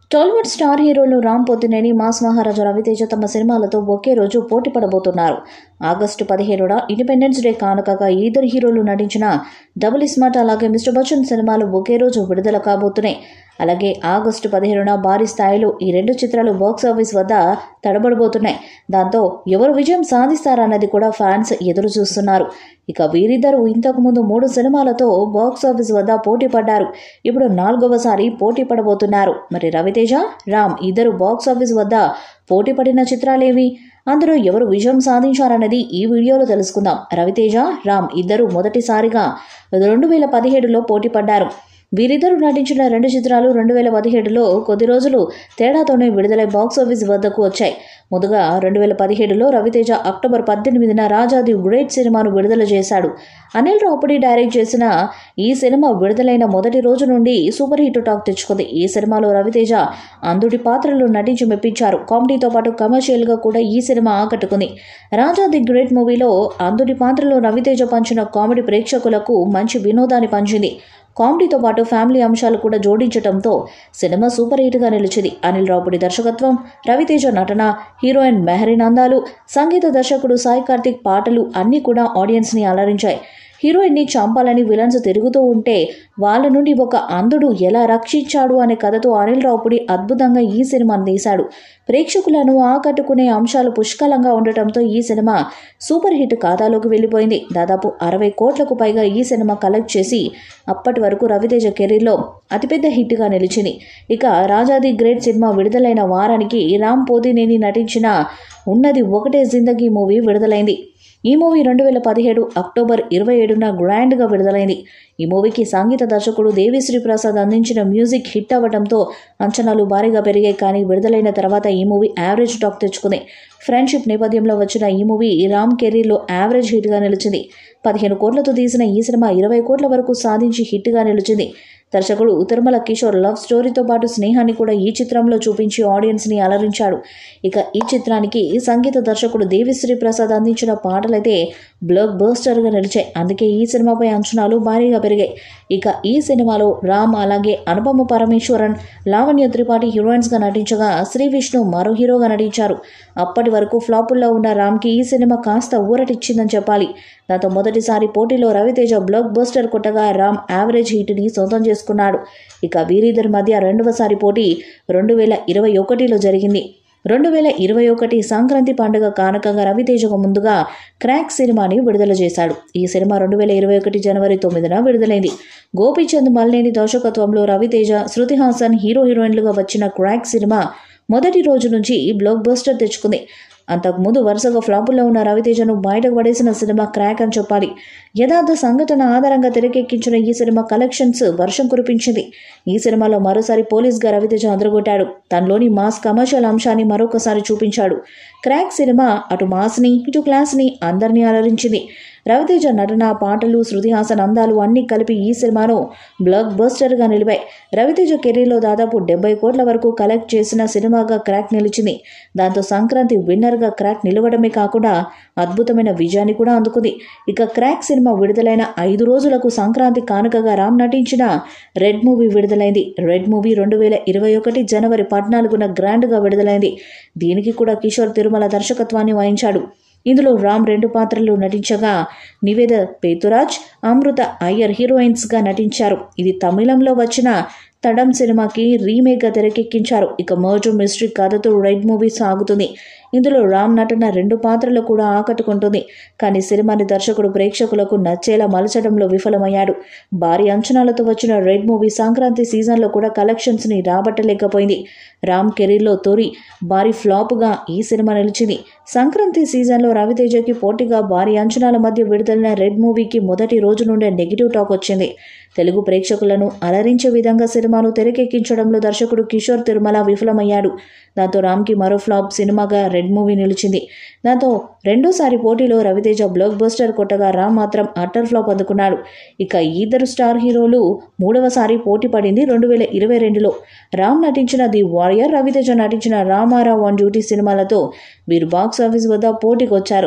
Tollywood star హీరోలు Ram Pothineni mass Maharaja Ravi Teja తమ సినిమాలతో ఒకే రోజు పోటీ పడబోతున్నారు ఆగస్టు పదిహేడున ఇండిపెండెన్స్ డే కానుకగా ఈ ఇద్దరు హీరోలు నటించిన డబుల్ స్మార్ట్ అలాగే మిస్టర్ బచ్చన్ సినిమాలు ఒకే రోజు విడుదల కాబోతున్నాయి అలాగే ఆగస్టు పదిహేడున భారీ స్థాయిలో ఈ రెండు చిత్రాలు బాక్స్ ఆఫీస్ వద్ద తడబడబోతున్నాయి దాంతో ఎవరు విజయం సాధిస్తారన్నది కూడా ఫ్యాన్స్ ఎదురు చూస్తున్నారు ఇక వీరిద్దరూ ఇంతకుముందు మూడు సినిమాలతో బాక్స్ ఆఫీస్ వద్ద పోటీ పడ్డారు ఇప్పుడు నాలుగవసారి పోటీ పడబోతున్నారు మరి రవితేజ రామ్ ఇద్దరు బాక్స్ ఆఫీస్ వద్ద పోటీ పడిన చిత్రాలేవి అందులో ఎవరు విజయం సాధించారన్నది ఈ వీడియోలో తెలుసుకుందాం రవితేజ రామ్ ఇద్దరు మొదటిసారిగా రెండు వేల పదిహేడులో పోటీ పడ్డారు వీరిద్దరూ నటించిన రెండు చిత్రాలు రెండు వేల పదిహేడులో కొద్ది రోజులు తేడాతోనే విడుదలై బాక్స్ ఆఫీస్ వద్దకు వచ్చాయి ముందుగా రెండు వేల పదిహేడులో రవితేజ అక్టోబర్ పద్దెనిమిదిన రాజాది గ్రేట్ సినిమాను విడుదల చేశాడు అనిల్ రావుపడి డైరెక్ట్ చేసిన ఈ సినిమా విడుదలైన మొదటి రోజు నుండి సూపర్ హిట్ టాక్ తెచ్చుకుంది ఈ సినిమాలో రవితేజ అందుడి పాత్రలు నటించి మెప్పించారు కామెడీతో పాటు కమర్షియల్గా కూడా ఈ సినిమా ఆకట్టుకుంది రాజా ది గ్రేట్ మూవీలో అందుడి పాత్రలో రవితేజ పంచిన కామెడీ ప్రేక్షకులకు మంచి వినోదాన్ని పంచింది కామెడీతో పాటు ఫ్యామిలీ అంశాలు కూడా జోడించడంతో సినిమా సూపర్ హిట్గా నిలిచింది అనిల్ రావుపూడి దర్శకత్వం రవితేజ నటన హీరోయిన్ మెహరీన్ అందాలు సంగీత దర్శకుడు సాయి కార్తిక్ పాటలు అన్నీ కూడా ఆడియన్స్ని అలరించాయి హీరోయిన్ని చంపాలని విలన్స్ తిరుగుతూ ఉంటే వాళ్ళ నుండి ఒక అంధుడు ఎలా రక్షించాడు అనే కథతో అనిల్ రావుపుడి అద్భుతంగా ఈ సినిమాను తీశాడు ప్రేక్షకులను ఆకట్టుకునే అంశాలు పుష్కలంగా ఉండటంతో ఈ సినిమా సూపర్ హిట్ ఖాతాలోకి వెళ్ళిపోయింది దాదాపు అరవై కోట్లకు పైగా ఈ సినిమా కలెక్ట్ చేసి అప్పటి వరకు రవితేజ కెరీర్లో అతిపెద్ద హిట్గా నిలిచింది ఇక రాజాది గ్రేట్ సినిమా విడుదలైన వారానికి రామ్ పోతినేని నటించిన ఉన్నది ఒకటే జిందగీ మూవీ విడుదలైంది ఈ మూవీ రెండు వేల పదిహేడు అక్టోబర్ ఇరవై ఏడున గ్రాండ్గా విడుదలైంది ఈ మూవీకి సంగీత దర్శకుడు దేవిశ్రీ ప్రసాద్ అందించిన మ్యూజిక్ హిట్ అవ్వడంతో అంచనాలు భారీగా పెరిగాయి కానీ విడుదలైన తర్వాత ఈ మూవీ యావరేజ్ టాక్ తెచ్చుకుంది ఫ్రెండ్షిప్ నేపథ్యంలో వచ్చిన ఈ మూవీ రామ్ కెరీర్లో యావరేజ్ హిట్గా నిలిచింది పదిహేను కోట్లతో తీసిన ఈ సినిమా ఇరవై కోట్ల వరకు సాధించి హిట్గా నిలిచింది దర్శకుడు తిరుమల కిషోర్ లవ్ స్టోరీతో పాటు స్నేహాన్ని కూడా ఈ చిత్రంలో చూపించి ఆడియన్స్ని అలరించాడు ఇక ఈ చిత్రానికి సంగీత దర్శకుడు దేవిశ్రీ ప్రసాద్ అందించిన పాటలైతే బ్లాక్ బస్టర్గా నిలిచాయి అందుకే ఈ సినిమాపై అంచనాలు భారీగా పెరిగాయి ఇక ఈ సినిమాలో రామ్ అలాగే అనుపమ పరమేశ్వరన్ లావణ్య త్రిపాఠి హీరోయిన్స్గా నటించగా శ్రీ విష్ణు మరో హీరోగా నటించారు అప్పటి వరకు ఫ్లాపుల్లో ఉన్న రామ్కి ఈ సినిమా కాస్త ఊరటిచ్చిందని చెప్పాలి దాంతో మొదటిసారి పోటీలో రవితేజ బ్లాక్ బస్టర్ కొట్టగా రామ్ యావరేజ్ హిట్ని సొంతం చేసుకున్నాడు ఇక వీరిద్దరి మధ్య రెండవసారి పోటీ రెండు వేల ఇరవై ఒకటిలో జరిగింది రెండు వేల ఇరవై ఒకటి సంక్రాంతి పండుగ కానుకగా రవితేజకు ముందుగా క్రాక్ సినిమాని విడుదల చేశాడు ఈ సినిమా రెండు వేల ఇరవై ఒకటి జనవరి తొమ్మిదిన విడుదలైంది గోపీచంద్ మల్లేని దర్శకత్వంలో రవితేజ శృతి హాసన్ హీరో హీరోయిన్లుగా వచ్చిన క్రాక్ సినిమా మొదటి రోజు నుంచి బ్లాక్ బస్టర్ తెచ్చుకుంది అంతకుముందు వరుసగా ఫ్లాపుల్లో ఉన్న రవితేజను బయటకు పడేసిన సినిమా క్రాక్ అని చెప్పాలి యథార్థ సంఘటన ఆధారంగా తెరకెక్కించిన ఈ సినిమా కలెక్షన్స్ వర్షం కురిపించింది ఈ సినిమాలో మరోసారి పోలీస్గా రవితేజ అదరగొట్టాడు తనలోని మాస్ కమర్షియల్ అంశాన్ని మరొకసారి చూపించాడు క్రాక్ సినిమా అటు మాస్ని ఇటు క్లాస్ని అందరినీ అలరించింది రవితేజ నటన పాటలు శృతిహాసన్ అందాలు అన్నీ కలిపి ఈ సినిమాను బ్లాక్ బస్టర్గా నిలిపాయి రవితేజ కెరీర్లో దాదాపు డెబ్బై కోట్ల వరకు కలెక్ట్ చేసిన సినిమాగా క్రాక్ నిలిచింది దాంతో సంక్రాంతి విన్నర్గా క్రాక్ నిలవడమే కాకుండా అద్భుతమైన విజయాన్ని కూడా అందుకుంది ఇక క్రాక్ సినిమా విడుదలైన ఐదు రోజులకు సంక్రాంతి కానుకగా రామ్ నటించిన రెడ్ మూవీ విడుదలైంది రెడ్ మూవీ రెండు వేల ఇరవై ఒకటి జనవరి పద్నాలుగున గ్రాండ్గా విడుదలైంది దీనికి కూడా కిషోర్ తిరుమల దర్శకత్వాన్ని వహించాడు ఇందులో రామ్ రెండు పాత్రలు నటించగా నివేద పేతురాజ్ అమృత అయ్యర్ హీరోయిన్స్గా నటించారు ఇది తమిళంలో వచ్చిన తడం సినిమాకి రీమేక్గా తెరకెక్కించారు ఇక మర్డర్ మిస్టరీ కథతో రెడ్ మూవీ సాగుతుంది ఇందులో రామ్ నటన రెండు పాత్రలు కూడా ఆకట్టుకుంటుంది కానీ సినిమాని దర్శకుడు ప్రేక్షకులకు నచ్చేలా మలచడంలో విఫలమయ్యాడు భారీ అంచనాలతో వచ్చిన రెడ్ మూవీ సంక్రాంతి సీజన్లో కూడా కలెక్షన్స్ని రాబట్టలేకపోయింది రామ్ కెరీర్లో తొరి భారీ ఫ్లాప్గా ఈ సినిమా నిలిచింది సంక్రాంతి సీజన్లో రవితేజకి పోటీగా భారీ అంచనాల మధ్య విడుదలైన రెడ్ మూవీకి మొదటి రోజు నుండే నెగిటివ్ టాక్ వచ్చింది తెలుగు ప్రేక్షకులను అలరించే విధంగా సినిమాను తెరకెక్కించడంలో దర్శకుడు కిషోర్ తిరుమల విఫలమయ్యాడు దాంతో రామ్కి మరో ఫ్లాప్ సినిమాగా రెడ్ మూవీ నిలిచింది దాంతో రెండోసారి పోటీలో రవితేజ బ్లాక్ బస్టర్ కొట్టగా రామ్ మాత్రం అట్టర్ ఫ్లాప్ అందుకున్నాడు ఇక ఈ ఇద్దరు స్టార్ హీరోలు మూడవసారి పోటీ పడింది రెండు వేల ఇరవై రెండులో రామ్ నటించిన ది వారియర్ రవితేజ నటించిన రామారావు ఆన్ డ్యూటీ సినిమాలతో వీరు బాక్స్ ఆఫీస్ వద్ద పోటీకి వచ్చారు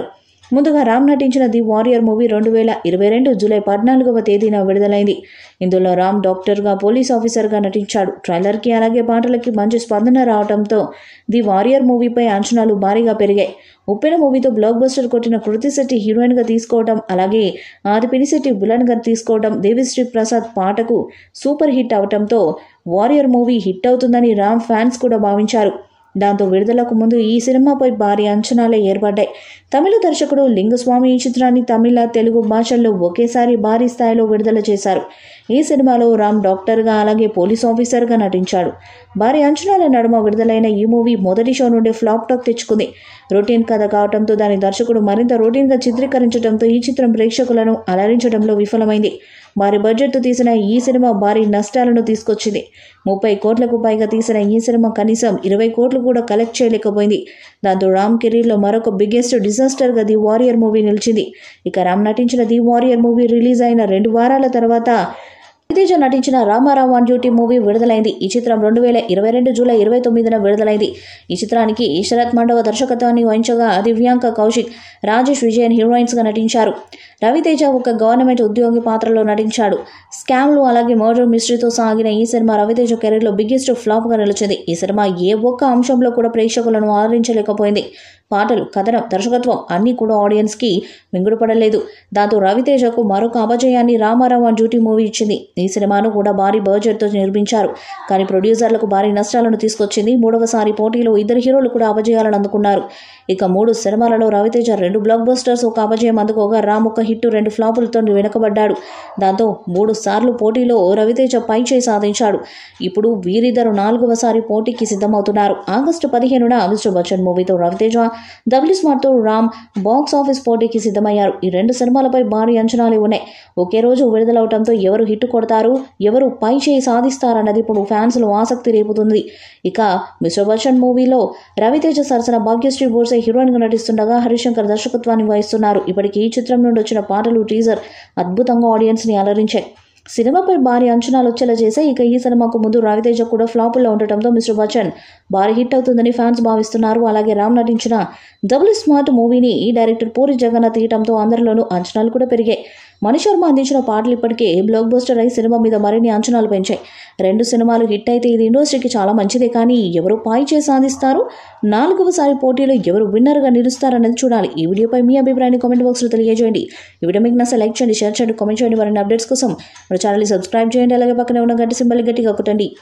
ముందుగా రామ్ నటించిన ది వారియర్ మూవీ రెండు వేల ఇరవై రెండు జూలై పద్నాలుగవ తేదీన విడుదలైంది ఇందులో రామ్ డాక్టర్గా పోలీస్ ఆఫీసర్గా నటించాడు ట్రైలర్కి అలాగే పాటలకి మంచి స్పందన రావడంతో ది వారియర్ మూవీపై అంచనాలు భారీగా పెరిగాయి ఉప్పెన మూవీతో బ్లాక్ బస్టర్ కొట్టిన కృతి శెట్టి హీరోయిన్గా తీసుకోవడం అలాగే ఆది పినిశెట్టి విలన్గా తీసుకోవడం దేవిశ్రీ ప్రసాద్ పాటకు సూపర్ హిట్ అవటంతో వారియర్ మూవీ హిట్ అవుతుందని రామ్ ఫ్యాన్స్ కూడా భావించారు దాంతో విడుదలకు ముందు ఈ సినిమాపై భారీ అంచనాలే ఏర్పడ్డాయి తమిళ దర్శకుడు లింగస్వామి ఈ చిత్రాన్ని తమిళ తెలుగు భాషల్లో ఒకేసారి భారీ స్థాయిలో విడుదల చేశారు ఈ సినిమాలో రామ్ డాక్టర్గా అలాగే పోలీస్ ఆఫీసర్గా నటించాడు భారీ అంచనాల నడుమ విడుదలైన ఈ మూవీ మొదటి షో నుండి ఫ్లాప్ టాక్ తెచ్చుకుంది రొటీన్ కథ కావడంతో దాని దర్శకుడు మరింత రొటీన్గా చిత్రీకరించడంతో ఈ చిత్రం ప్రేక్షకులను అలరించడంలో విఫలమైంది భారీ బడ్జెట్తో తీసిన ఈ సినిమా భారీ నష్టాలను తీసుకొచ్చింది ముప్పై కోట్లకు పైగా తీసిన ఈ సినిమా కనీసం ఇరవై కోట్లు కూడా కలెక్ట్ చేయలేకపోయింది దాంతో రామ్ కెరీర్లో మరొక బిగ్గెస్ట్ డిజాస్టర్గా ది వారియర్ మూవీ నిలిచింది ఇక రామ్ నటించిన ది వారియర్ మూవీ రిలీజ్ అయిన రెండు వారాల తర్వాత రవితేజ నటించిన రామారావు ఆన్ డ్యూటీ మూవీ విడుదలైంది ఈ చిత్రం రెండు వేల ఇరవై రెండు జూలై ఇరవై తొమ్మిదిన విడుదలైంది ఈ చిత్రానికి శరత్ మండవ దర్శకత్వాన్ని వహించగా దివ్యాంక కౌశిక్ రాజేష్ విజయన్ హీరోయిన్స్గా నటించారు రవితేజ ఒక గవర్నమెంట్ ఉద్యోగి పాత్రలో నటించాడు స్కామ్లు అలాగే మర్డర్ మిస్టరీతో సాగిన ఈ సినిమా రవితేజ కెరీర్లో బిగ్గెస్ట్ ఫ్లాప్గా నిలిచింది ఈ సినిమా ఏ ఒక్క అంశంలో కూడా ప్రేక్షకులను ఆదరించలేకపోయింది పాటలు కథనం దర్శకత్వం అన్నీ కూడా ఆడియన్స్కి మింగుడుపడలేదు దాంతో రవితేజకు మరొక అపజయాన్ని రామారావు ఆన్ డ్యూటీ మూవీ ఇచ్చింది ఈ సినిమాను కూడా భారీ బడ్జెట్తో నిర్మించారు కానీ ప్రొడ్యూసర్లకు భారీ నష్టాలను తీసుకొచ్చింది మూడవసారి పోటీలో ఇద్దరు హీరోలు కూడా అపజయాలను అందుకున్నారు ఇక మూడు సినిమాలలో రవితేజ రెండు బ్లాక్ బస్టర్స్ ఒక అపజయం అందుకోగా రామ్ ఒక హిట్ రెండు ఫ్లాపులతో వెనుకబడ్డాడు దాంతో మూడు సార్లు పోటీలో రవితేజ పై చేయి సాధించాడు ఇప్పుడు వీరిద్దరు నాలుగవసారి పోటీకి సిద్ధమవుతున్నారు ఆగస్టు పదిహేనున మిస్టర్ బచ్చన్ మూవీతో రవితేజ డబ్ల్యూ స్మార్ట్తో రామ్ బాక్స్ ఆఫీస్ పోటీకి సిద్ధమయ్యారు ఈ రెండు సినిమాలపై భారీ అంచనాలు ఉన్నాయి ఒకే రోజు విడుదలవడంతో ఎవరు హిట్ కొడతారు ఎవరు పై చేయి సాధిస్తారన్నది ఇప్పుడు ఫ్యాన్స్లో ఆసక్తి రేపుతుంది ఇక మిస్టర్ బచ్చన్ మూవీలో రవితేజ సరసన భాగ్యశ్రీ బోర్సే హీరోయిన్గా నటిస్తుండగా హరిశంకర్ దర్శకత్వాన్ని వహిస్తున్నారు ఇప్పటికి ఈ చిత్రం నుండి వచ్చిన పాటలు టీజర్ అద్భుతంగా ఆడియన్స్ని అలరించాయి సినిమాపై భారీ అంచనాలు వచ్చేలా చేసే ఇక ఈ సినిమాకు ముందు రవితేజ కూడా ఫ్లాపుల్లో ఉండటంతో మిస్టర్ బచ్చన్ భారీ హిట్ అవుతుందని ఫ్యాన్స్ భావిస్తున్నారు అలాగే రామ్ నటించిన డబుల్ స్మార్ట్ మూవీని ఈ డైరెక్టర్ పూరి జగన్నాథ్ తీయటంతో అందరిలోనూ అంచనాలు కూడా పెరిగాయి మణిశర్మ అందించిన పాటలు ఇప్పటికే బ్లాక్ బస్టర్ అయి సినిమా మీద మరిన్ని అంచనాలు పెంచాయి రెండు సినిమాలు హిట్ అయితే ఇది ఇండస్ట్రీకి చాలా మంచిదే కానీ ఎవరు పాయి చేసి సాధిస్తారు నాలుగవసారి పోటీలో ఎవరు విన్నర్గా నిలుస్తారన్నది చూడాలి ఈ వీడియోపై మీ అభిప్రాయాన్ని కామెంట్ బాక్స్లో తెలియజేయండి ఈ వీడియో మీకు నచ్చ లైక్ చేయండి షేర్ చేయండి కామెంట్ చేయండి మరిన్ని అప్డేట్స్ కోసం మన ఛానల్ని సబ్స్క్రైబ్ చేయండి అలాగే పక్కనే ఉన్న గంట సింబల్ గట్టిగా కొట్టండి